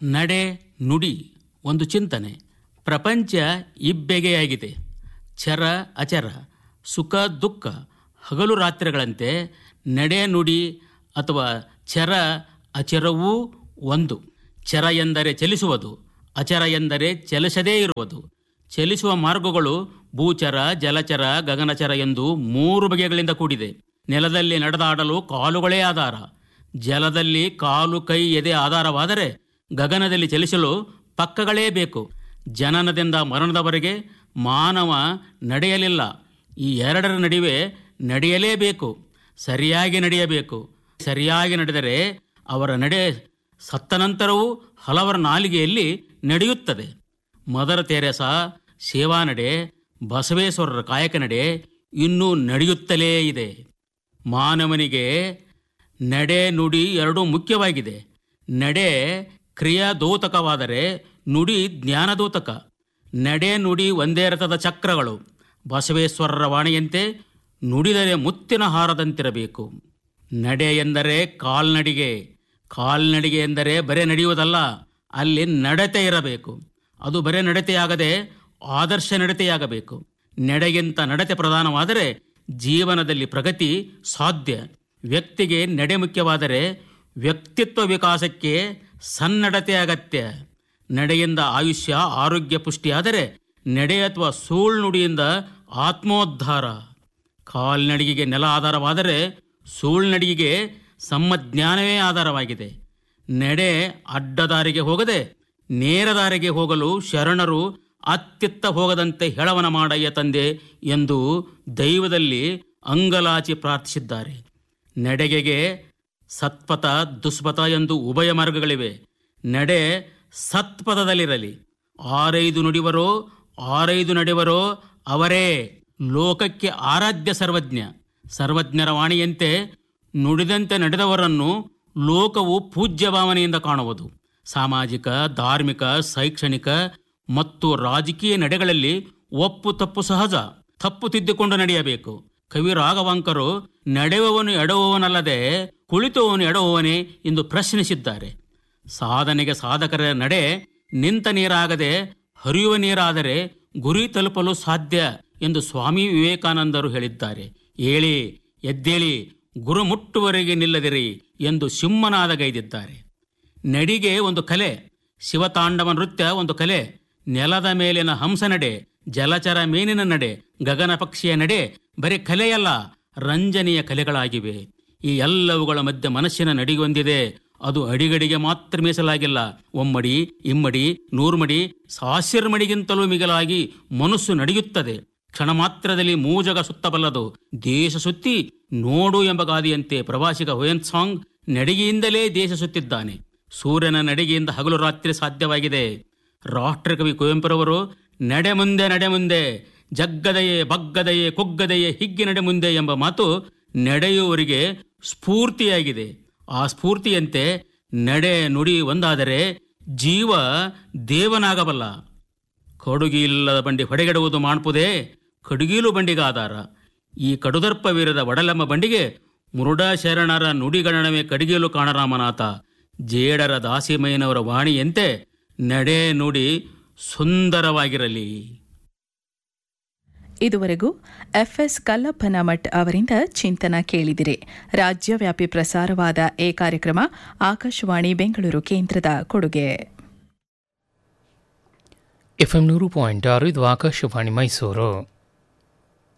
ನಡೆ ನುಡಿ ಒಂದು ಚಿಂತನೆ ಪ್ರಪಂಚ ಇಬ್ಬೆಗೆಯಾಗಿದೆ ಚರ ಅಚರ ಸುಖ ದುಃಖ ಹಗಲು ರಾತ್ರಿಗಳಂತೆ ನಡೆ ನುಡಿ ಅಥವಾ ಚರ ಅಚರವೂ ಒಂದು ಚರ ಎಂದರೆ ಚಲಿಸುವುದು ಅಚರ ಎಂದರೆ ಚಲಿಸದೇ ಇರುವುದು ಚಲಿಸುವ ಮಾರ್ಗಗಳು ಭೂಚರ ಜಲಚರ ಗಗನಚರ ಎಂದು ಮೂರು ಬಗೆಗಳಿಂದ ಕೂಡಿದೆ ನೆಲದಲ್ಲಿ ನಡೆದಾಡಲು ಕಾಲುಗಳೇ ಆಧಾರ ಜಲದಲ್ಲಿ ಕಾಲು ಕೈ ಎದೆ ಆಧಾರವಾದರೆ ಗಗನದಲ್ಲಿ ಚಲಿಸಲು ಪಕ್ಕಗಳೇ ಬೇಕು ಜನನದಿಂದ ಮರಣದವರೆಗೆ ಮಾನವ ನಡೆಯಲಿಲ್ಲ ಈ ಎರಡರ ನಡುವೆ ನಡೆಯಲೇಬೇಕು ಸರಿಯಾಗಿ ನಡೆಯಬೇಕು ಸರಿಯಾಗಿ ನಡೆದರೆ ಅವರ ನಡೆ ಸತ್ತ ನಂತರವೂ ಹಲವರ ನಾಲಿಗೆಯಲ್ಲಿ ನಡೆಯುತ್ತದೆ ಮದರ ತೆರೆಸ ಸೇವಾ ನಡೆ ಬಸವೇಶ್ವರರ ಕಾಯಕ ನಡೆ ಇನ್ನೂ ನಡೆಯುತ್ತಲೇ ಇದೆ ಮಾನವನಿಗೆ ನಡೆ ನುಡಿ ಎರಡೂ ಮುಖ್ಯವಾಗಿದೆ ನಡೆ ಕ್ರಿಯಾದೋತಕವಾದರೆ ನುಡಿ ಜ್ಞಾನದೋತಕ ನಡೆ ನುಡಿ ಒಂದೇ ರಥದ ಚಕ್ರಗಳು ಬಸವೇಶ್ವರರ ವಾಣಿಯಂತೆ ನುಡಿದರೆ ಮುತ್ತಿನ ಹಾರದಂತಿರಬೇಕು ನಡೆ ಎಂದರೆ ಕಾಲ್ನಡಿಗೆ ಕಾಲ್ನಡಿಗೆ ಎಂದರೆ ಬರೇ ನಡೆಯುವುದಲ್ಲ ಅಲ್ಲಿ ನಡತೆ ಇರಬೇಕು ಅದು ಬರೇ ನಡತೆಯಾಗದೆ ಆದರ್ಶ ನಡತೆಯಾಗಬೇಕು ನಡೆಗಿಂತ ನಡತೆ ಪ್ರಧಾನವಾದರೆ ಜೀವನದಲ್ಲಿ ಪ್ರಗತಿ ಸಾಧ್ಯ ವ್ಯಕ್ತಿಗೆ ನಡೆ ಮುಖ್ಯವಾದರೆ ವ್ಯಕ್ತಿತ್ವ ವಿಕಾಸಕ್ಕೆ ಸನ್ನಡತೆ ಅಗತ್ಯ ನಡೆಯಿಂದ ಆಯುಷ್ಯ ಆರೋಗ್ಯ ಪುಷ್ಟಿಯಾದರೆ ನಡೆ ಅಥವಾ ಸೂಳ್ ನುಡಿಯಿಂದ ಆತ್ಮೋದ್ಧಾರ ಕಾಲ್ನಡಿಗೆಗೆ ನೆಲ ಆಧಾರವಾದರೆ ಸೂಳ್ನಡಿಗೆಗೆ ಸಮ್ಮಜ್ಞಾನವೇ ಆಧಾರವಾಗಿದೆ ನಡೆ ಅಡ್ಡದಾರಿಗೆ ಹೋಗದೆ ನೇರ ದಾರಿಗೆ ಹೋಗಲು ಶರಣರು ಅತ್ತಿತ್ತ ಹೋಗದಂತೆ ಹೆಳವನ ಮಾಡಯ್ಯ ತಂದೆ ಎಂದು ದೈವದಲ್ಲಿ ಅಂಗಲಾಚಿ ಪ್ರಾರ್ಥಿಸಿದ್ದಾರೆ ನಡೆಗೆಗೆ ಸತ್ಪಥ ದುಷ್ಪಥ ಎಂದು ಉಭಯ ಮಾರ್ಗಗಳಿವೆ ನಡೆ ಸತ್ಪಥದಲ್ಲಿರಲಿ ಆರೈದು ನುಡಿವರೋ ಆರೈದು ನಡೆವರೋ ಅವರೇ ಲೋಕಕ್ಕೆ ಆರಾಧ್ಯ ಸರ್ವಜ್ಞ ಸರ್ವಜ್ಞರ ವಾಣಿಯಂತೆ ನುಡಿದಂತೆ ನಡೆದವರನ್ನು ಲೋಕವು ಪೂಜ್ಯ ಭಾವನೆಯಿಂದ ಕಾಣುವುದು ಸಾಮಾಜಿಕ ಧಾರ್ಮಿಕ ಶೈಕ್ಷಣಿಕ ಮತ್ತು ರಾಜಕೀಯ ನಡೆಗಳಲ್ಲಿ ಒಪ್ಪು ತಪ್ಪು ಸಹಜ ತಪ್ಪು ತಿದ್ದಿಕೊಂಡು ನಡೆಯಬೇಕು ಕವಿ ರಾಘವಾಂಕರು ನಡೆಯುವವನು ಎಡವುವವನಲ್ಲದೆ ಕುಳಿತುವವನು ಎಡವುವವನೇ ಎಂದು ಪ್ರಶ್ನಿಸಿದ್ದಾರೆ ಸಾಧನೆಗೆ ಸಾಧಕರ ನಡೆ ನಿಂತ ನೀರಾಗದೆ ಹರಿಯುವ ನೀರಾದರೆ ಗುರಿ ತಲುಪಲು ಸಾಧ್ಯ ಎಂದು ಸ್ವಾಮಿ ವಿವೇಕಾನಂದರು ಹೇಳಿದ್ದಾರೆ ಏಳಿ ಎದ್ದೇಳಿ ಗುರು ಮುಟ್ಟುವರೆಗೆ ನಿಲ್ಲದಿರಿ ಎಂದು ಸಿಂಹನಾದಗೈದಿದ್ದಾರೆ ನಡಿಗೆ ಒಂದು ಕಲೆ ಶಿವತಾಂಡವ ನೃತ್ಯ ಒಂದು ಕಲೆ ನೆಲದ ಮೇಲಿನ ಹಂಸ ನಡೆ ಜಲಚರ ಮೀನಿನ ನಡೆ ಗಗನ ಪಕ್ಷಿಯ ನಡೆ ಬರೀ ಕಲೆಯಲ್ಲ ರಂಜನೀಯ ಕಲೆಗಳಾಗಿವೆ ಈ ಎಲ್ಲವುಗಳ ಮಧ್ಯೆ ಮನಸ್ಸಿನ ನಡಿಗೊಂದಿದೆ ಅದು ಅಡಿಗಡಿಗೆ ಮಾತ್ರ ಮೀಸಲಾಗಿಲ್ಲ ಒಮ್ಮಡಿ ಇಮ್ಮಡಿ ನೂರ್ಮಡಿ ಸಾವಿರ ಮಡಿಗಿಂತಲೂ ಮಿಗಿಲಾಗಿ ಮನಸ್ಸು ನಡೆಯುತ್ತದೆ ಕ್ಷಣ ಮಾತ್ರದಲ್ಲಿ ಮೂಜಗ ಸುತ್ತಬಲ್ಲದು ದೇಶ ಸುತ್ತಿ ನೋಡು ಎಂಬ ಗಾದಿಯಂತೆ ಪ್ರವಾಸಿಗ ಹುಯನ್ ಸಾಂಗ್ ನಡಿಗೆಯಿಂದಲೇ ದೇಶ ಸುತ್ತಿದ್ದಾನೆ ಸೂರ್ಯನ ನಡಿಗೆಯಿಂದ ಹಗಲು ರಾತ್ರಿ ಸಾಧ್ಯವಾಗಿದೆ ರಾಷ್ಟ್ರಕವಿ ಕುವೆಂಪುರವರು ನಡೆ ಮುಂದೆ ನಡೆ ಮುಂದೆ ಜಗ್ಗದೆಯೇ ಬಗ್ಗದೆಯೇ ಕುಗ್ಗದೆಯೇ ಹಿಗ್ಗಿ ನಡೆ ಮುಂದೆ ಎಂಬ ಮಾತು ನಡೆಯುವವರಿಗೆ ಸ್ಫೂರ್ತಿಯಾಗಿದೆ ಆ ಸ್ಫೂರ್ತಿಯಂತೆ ನಡೆ ನುಡಿ ಒಂದಾದರೆ ಜೀವ ದೇವನಾಗಬಲ್ಲ ಕಡುಗಿಲ್ಲದ ಬಂಡಿ ಹೊಡೆಗೆಡುವುದು ಮಾಡ್ಪುದೇ ಕಡುಗೀಲು ಬಂಡಿಗೆ ಆಧಾರ ಈ ಕಡುದರ್ಪವೀರದ ಒಡಲಮ್ಮ ಬಂಡಿಗೆ ಮುರುಡ ಶರಣರ ನುಡಿಗಣನವೇ ಕಡಿಗೀಲು ಕಾಣರಾಮನಾಥ ಜೇಡರ ದಾಸಿಮಯ್ಯನವರ ವಾಣಿಯಂತೆ ನಡೆ ನುಡಿ ಸುಂದರವಾಗಿರಲಿ ಇದುವರೆಗೂ ಎಫ್ಎಸ್ ಕಲ್ಲಪ್ಪನಮಠ್ ಅವರಿಂದ ಚಿಂತನ ಕೇಳಿದಿರಿ ರಾಜ್ಯವ್ಯಾಪಿ ಪ್ರಸಾರವಾದ ಈ ಕಾರ್ಯಕ್ರಮ ಆಕಾಶವಾಣಿ ಬೆಂಗಳೂರು ಕೇಂದ್ರದ ಕೊಡುಗೆ ಎಫ್ಎಂ ನೂರು ಪಾಯಿಂಟ್ ಆರು ಇದು ಆಕಾಶವಾಣಿ ಮೈಸೂರು